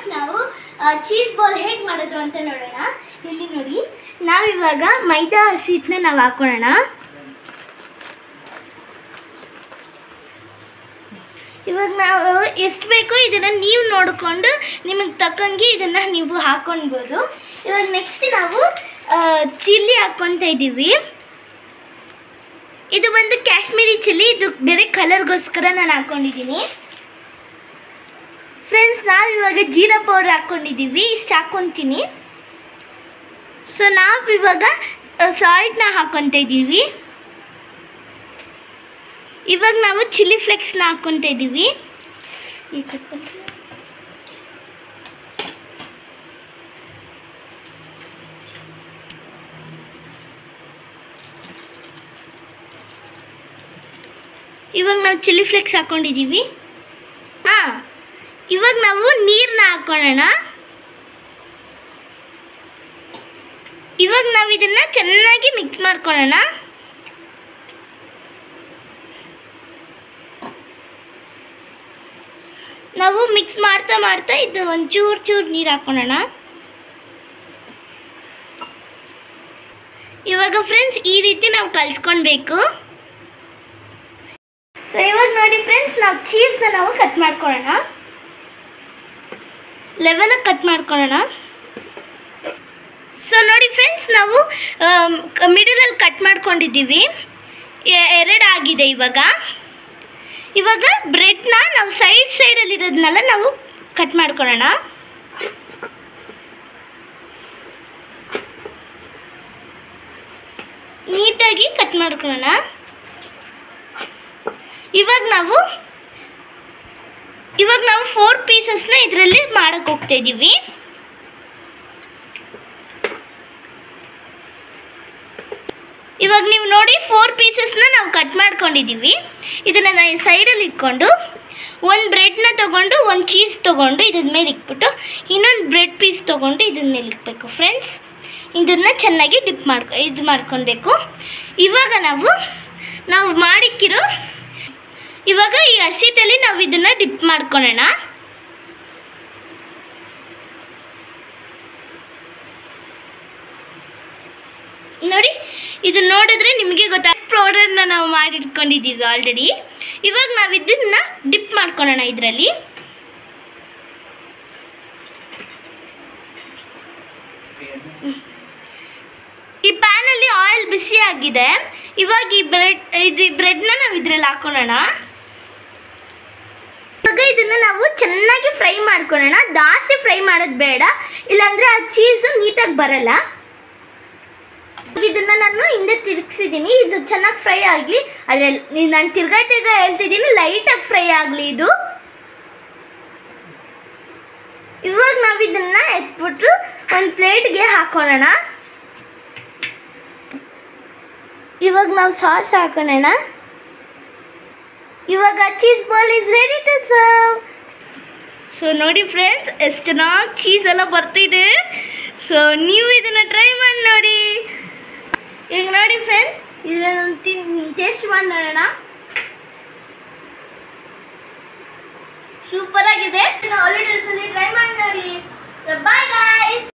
ನಾವು cheese ball ಹೇಗೆ ಮಾಡೋದು ಅಂತ ನೋಡೋಣ ಇಲ್ಲಿ ನೋಡಿ ನಾವಿವಾಗ ಮೈದಾ ಹಸಿಟ್ಟನ್ನ ನಾವು ಹಾಕೊಳ್ಳೋಣ ಇವಾಗ ನಾವು ಎಷ್ಟು ಬೇಕೋ ಇದನ್ನು ನೀವು ನೋಡಿಕೊಂಡು ನಿಮಗೆ ತಕ್ಕಂಗೆ ಇದನ್ನು ನೀವು ಹಾಕೊಳ್ಬೋದು ಇವಾಗ ನೆಕ್ಸ್ಟ್ ನಾವು ಚಿಲ್ಲಿ ಹಾಕ್ಕೊತ ಇದ್ದೀವಿ ಇದು ಬಂದು ಕಾಶ್ಮೀರಿ ಚಿಲ್ಲಿ ಇದು ಬೇರೆ ಕಲರ್ಗೋಸ್ಕರ ನಾನು ಹಾಕ್ಕೊಂಡಿದ್ದೀನಿ ಫ್ರೆಂಡ್ಸ್ ನಾವಿವಾಗ ಜೀರಾ ಪೌಡರ್ ಹಾಕ್ಕೊಂಡಿದ್ದೀವಿ ಇಷ್ಟು ಹಾಕ್ಕೊತೀನಿ ಸೊ ನಾವು ಇವಾಗ ಸಾಲ್ಟ್ನ ಹಾಕ್ಕೊತ ಇದ್ದೀವಿ ಇವಾಗ ನಾವು ಚಿಲ್ಲಿ ಫ್ಲೆಕ್ಸ್ನ ಹಾಕ್ಕೊತ ಇದ್ದೀವಿ ಈ ಕಟ್ ಬಂತು. ಇವಾಗ ನಾವು ಚಿಲ್ಲಿ ಫ್ಲೆಕ್ಸ್ ಹಾಕ್ಕೊಂಡಿದ್ದೀವಿ ಹಾಂ ಇವಾಗ ನಾವು ನೀರನ್ನ ಹಾಕ್ಕೊಳ್ಳೋಣ ಇವಾಗ ನಾವು ಇದನ್ನು ಚೆನ್ನಾಗಿ ಮಿಕ್ಸ್ ಮಾಡ್ಕೊಳ್ಳೋಣ ನಾವು ಮಿಕ್ಸ್ ಮಾಡ್ತಾ ಮಾಡ್ತಾ ಇದು ಒಂದು ಚೂರು ಚೂರು ನೀರು ಹಾಕೊಳ್ಳೋಣ ಇವಾಗ ಫ್ರೆಂಡ್ಸ್ ಈ ರೀತಿ ನಾವು ಕಲಿಸ್ಕೊಳ್ಬೇಕು ಸೊ ಇವಾಗ ನೋಡಿ ಫ್ರೆಂಡ್ಸ್ ನಾವು ಚೀಸ್ನ ನಾವು ಕಟ್ ಮಾಡ್ಕೊಳ್ಳೋಣ ಲೆವೆಲಾಗಿ ಕಟ್ ಮಾಡ್ಕೊಳ್ಳೋಣ ಸೊ ನೋಡಿ ಫ್ರೆಂಡ್ಸ್ ನಾವು ಮಿಡಲಲ್ಲಿ ಕಟ್ ಮಾಡ್ಕೊಂಡಿದ್ದೀವಿ ಎ- ಎರಡು ಆಗಿದೆ ಇವಾಗ ಇವಾಗ ಬ್ರೆಡ್ನ ನಾವು ಸೈಡ್ ಸೈಡಲ್ಲಿ ಇರೋದನ್ನೆಲ್ಲ ನಾವು ಕಟ್ ಮಾಡ್ಕೊಳ್ಳೋಣ ನೀಟಾಗಿ ಕಟ್ ಮಾಡ್ಕೊಳ್ಳೋಣ ಇವಾಗ ನಾವು ಇವಾಗ ನಾವು ಫೋರ್ ಪೀಸಸ್ನ ಇದರಲ್ಲಿ ಮಾಡಕ್ಕೆ ಹೋಗ್ತಾ ಇದ್ದೀವಿ ಇವಾಗ ನೀವು ನೋಡಿ ಫೋರ್ ಪೀಸಸ್ನ ನಾವು ಕಟ್ ಮಾಡ್ಕೊಂಡಿದ್ದೀವಿ ಇದನ್ನು ನಾನು ಸೈಡಲ್ಲಿ ಇಟ್ಕೊಂಡು ಒಂದು ಬ್ರೆಡ್ನ ತೊಗೊಂಡು ಒಂದು ಚೀಸ್ ತೊಗೊಂಡು ಇದ್ರ ಮೇಲೆ ಇಟ್ಬಿಟ್ಟು ಇನ್ನೊಂದು ಬ್ರೆಡ್ ಪೀಸ್ ತೊಗೊಂಡು ಇದ್ರ ಮೇಲೆ ಇಕ್ಬೇಕು ಫ್ರೆಂಡ್ಸ್ ಇದನ್ನು ಚೆನ್ನಾಗಿ ಡಿಪ್ ಮಾಡ್ಕೊ ಇದು ಮಾಡ್ಕೊಳ್ಬೇಕು ಇವಾಗ ನಾವು ನಾವು ಮಾಡಿಕ್ಕಿರೋ ಇವಾಗ ಈ ಹಸಿಟ್ಟಲ್ಲಿ ನಾವು ಇದನ್ನು ಡಿಪ್ ಮಾಡ್ಕೊಳ್ಳೋಣ ನೋಡಿ ಇದು ನೋಡಿದ್ರೆ ನಿಮಗೆ ಗೊತ್ತಾಗ ಪೌಡರ್ನ ನಾವು ಮಾಡಿಟ್ಕೊಂಡಿದ್ದೀವಿ ಆಲ್ರೆಡಿ ಇವಾಗ ನಾವು ಇದನ್ನ ಡಿಪ್ ಮಾಡ್ಕೊಳ್ಳೋಣ ಇದರಲ್ಲಿ ಈ ಪ್ಯಾನಲ್ಲಿ ಆಯಿಲ್ ಬಿಸಿ ಆಗಿದೆ ಇವಾಗ ಈ ಬ್ರೆಡ್ ಇದು ಬ್ರೆಡ್ನ ನಾವು ಇದ್ರಲ್ಲಿ ಹಾಕೊಳ್ಳೋಣ ಇವಾಗ ಇದನ್ನ ನಾವು ಚೆನ್ನಾಗಿ ಫ್ರೈ ಮಾಡ್ಕೊಳ್ಳೋಣ ಜಾಸ್ತಿ ಫ್ರೈ ಮಾಡೋದು ಬೇಡ ಇಲ್ಲಾಂದ್ರೆ ಆ ಚೀಸು ನೀಟಾಗಿ ಬರಲ್ಲ ಇದನ್ನ ನಾನು ಹಿಂದೆ ತಿರುಗಿಸಿದ್ದೀನಿ ಇದು ಚೆನ್ನಾಗಿ ಫ್ರೈ ಆಗಲಿ ಅದ್ರಲ್ಲಿ ನಾನು ತಿರ್ಗಾ ತಿರ್ಗಾ ಹೇಳ್ತಿದ್ದೀನಿ ಲೈಟಾಗಿ ಫ್ರೈ ಆಗಲಿ ಇದು ಇವಾಗ ನಾವು ಇದನ್ನ ಎತ್ಬಿಟ್ಟು ಒಂದು ಪ್ಲೇಟ್ಗೆ ಹಾಕೊಳ್ಳೋಣ ಇವಾಗ ನಾವು ಸಾಸ್ ಹಾಕೋಣ ಇವಾಗ cheese ball is ready to serve so ನೋಡಿ ಫ್ರೆಂಡ್ಸ್ ಎಷ್ಟು ಚೆನ್ನಾಗಿ ಚೀಸ್ ಎಲ್ಲ ಬರ್ತಿದೆ ಸೊ ನೀವು ಇದನ್ನು ಟ್ರೈ ಮಾಡಿ ನೋಡಿ ಈಗ ನೋಡಿ ಫ್ರೆಂಡ್ಸ್ ಇದನ್ನು ತಿನ್ ಟೇಸ್ಟ್ ಮಾಡಿ ನೋಡೋಣ ಸೂಪರ್ ಆಗಿದೆ ಆಲ್ರೆಡಿ ಟ್ರೈ ಮಾಡಿ ನೋಡಿ ಬಾಯ್ ಗಾಯ್ಸ್